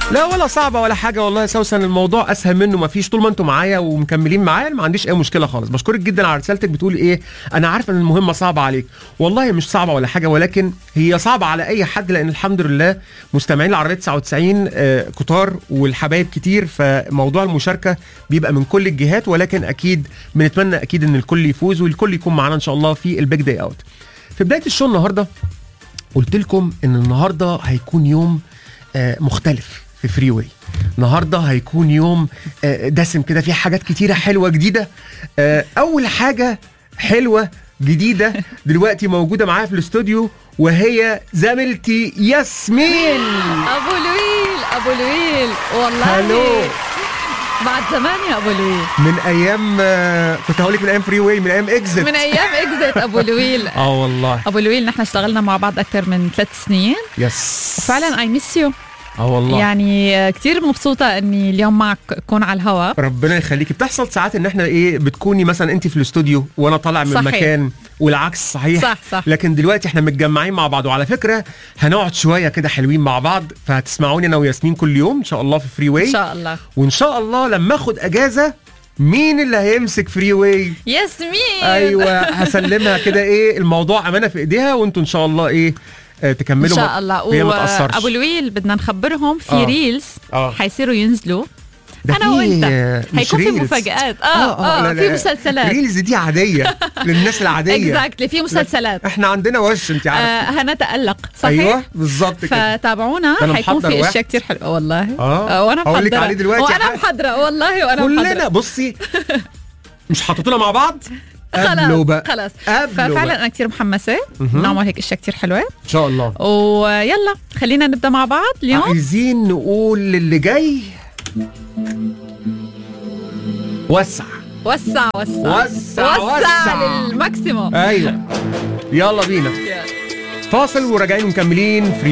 لا ولا صعبة ولا حاجة والله يا سوسن الموضوع أسهل منه مفيش طول ما أنتم معايا ومكملين معايا ما عنديش أي مشكلة خالص بشكرك جدا على رسالتك بتقول إيه أنا عارفة إن المهمة صعبة عليك والله مش صعبة ولا حاجة ولكن هي صعبة على أي حد لأن الحمد لله مستمعين العربية 99 آه، كتار والحبايب كتير فموضوع المشاركة بيبقى من كل الجهات ولكن أكيد بنتمنى أكيد إن الكل يفوز والكل يكون معانا إن شاء الله في البيج داي أوت في بداية الشو النهاردة قلت لكم ان النهارده هيكون يوم آه، مختلف في فري واي النهارده هيكون يوم آه، دسم كده فيه حاجات كتيره حلوه جديده آه، اول حاجه حلوه جديده دلوقتي موجوده معايا في الاستوديو وهي زميلتي ياسمين ابو لويل ابو لويل والله هلو. بعد زمان يا ابو لويل من ايام آه، كنت هقول لك من ايام فري واي من ايام اكزit من ايام اكزيت ابو لويل اه والله ابو لويل نحن اشتغلنا مع بعض اكثر من ثلاث سنين يس وفعلا اي ميس يو اه والله يعني كثير مبسوطه اني اليوم معك اكون على الهواء ربنا يخليكي بتحصل ساعات ان احنا ايه بتكوني مثلا انت في الاستوديو وانا طالع من صحيح. مكان والعكس صحيح صح صح لكن دلوقتي احنا متجمعين مع بعض وعلى فكره هنقعد شويه كده حلوين مع بعض فهتسمعوني انا وياسمين كل يوم ان شاء الله في فري واي ان شاء الله وان شاء الله لما اخد اجازه مين اللي هيمسك فري واي ياسمين ايوه هسلمها كده ايه الموضوع امانه في ايديها وانتوا ان شاء الله ايه آه ان تكملوا شاء الله وهي ما تاثرش ابو لويل بدنا نخبرهم في آه. ريلز اه حيصيروا ينزلوا ده انا في- وانت مش حيكون في reels. مفاجآت اه اه, لا، آه في لا. مسلسلات ريلز دي عاديه للناس العاديه اكزاكتلي في مسلسلات احنا عندنا وش انت عارفه آه هنتألق صحيح ايوه بالظبط كده فتابعونا ده أنا حيكون محضر في واحد. اشياء كثير حلوه والله آه. وانا هقول لك محضره عليه دلوقتي وانا حاجة. محضره والله وانا محضره كلنا بصي مش حاططونا مع بعض قبلوا خلاص بقى خلاص قبلوا ففعلا بقى. انا كثير محمسه مهم. نعمل هيك اشياء كثير حلوه ان شاء الله ويلا خلينا نبدا مع بعض اليوم عايزين نقول للي جاي وسع وسع وسع وسع وسع وسع للماكسيموم ايوه يلا بينا فاصل وراجعين مكملين في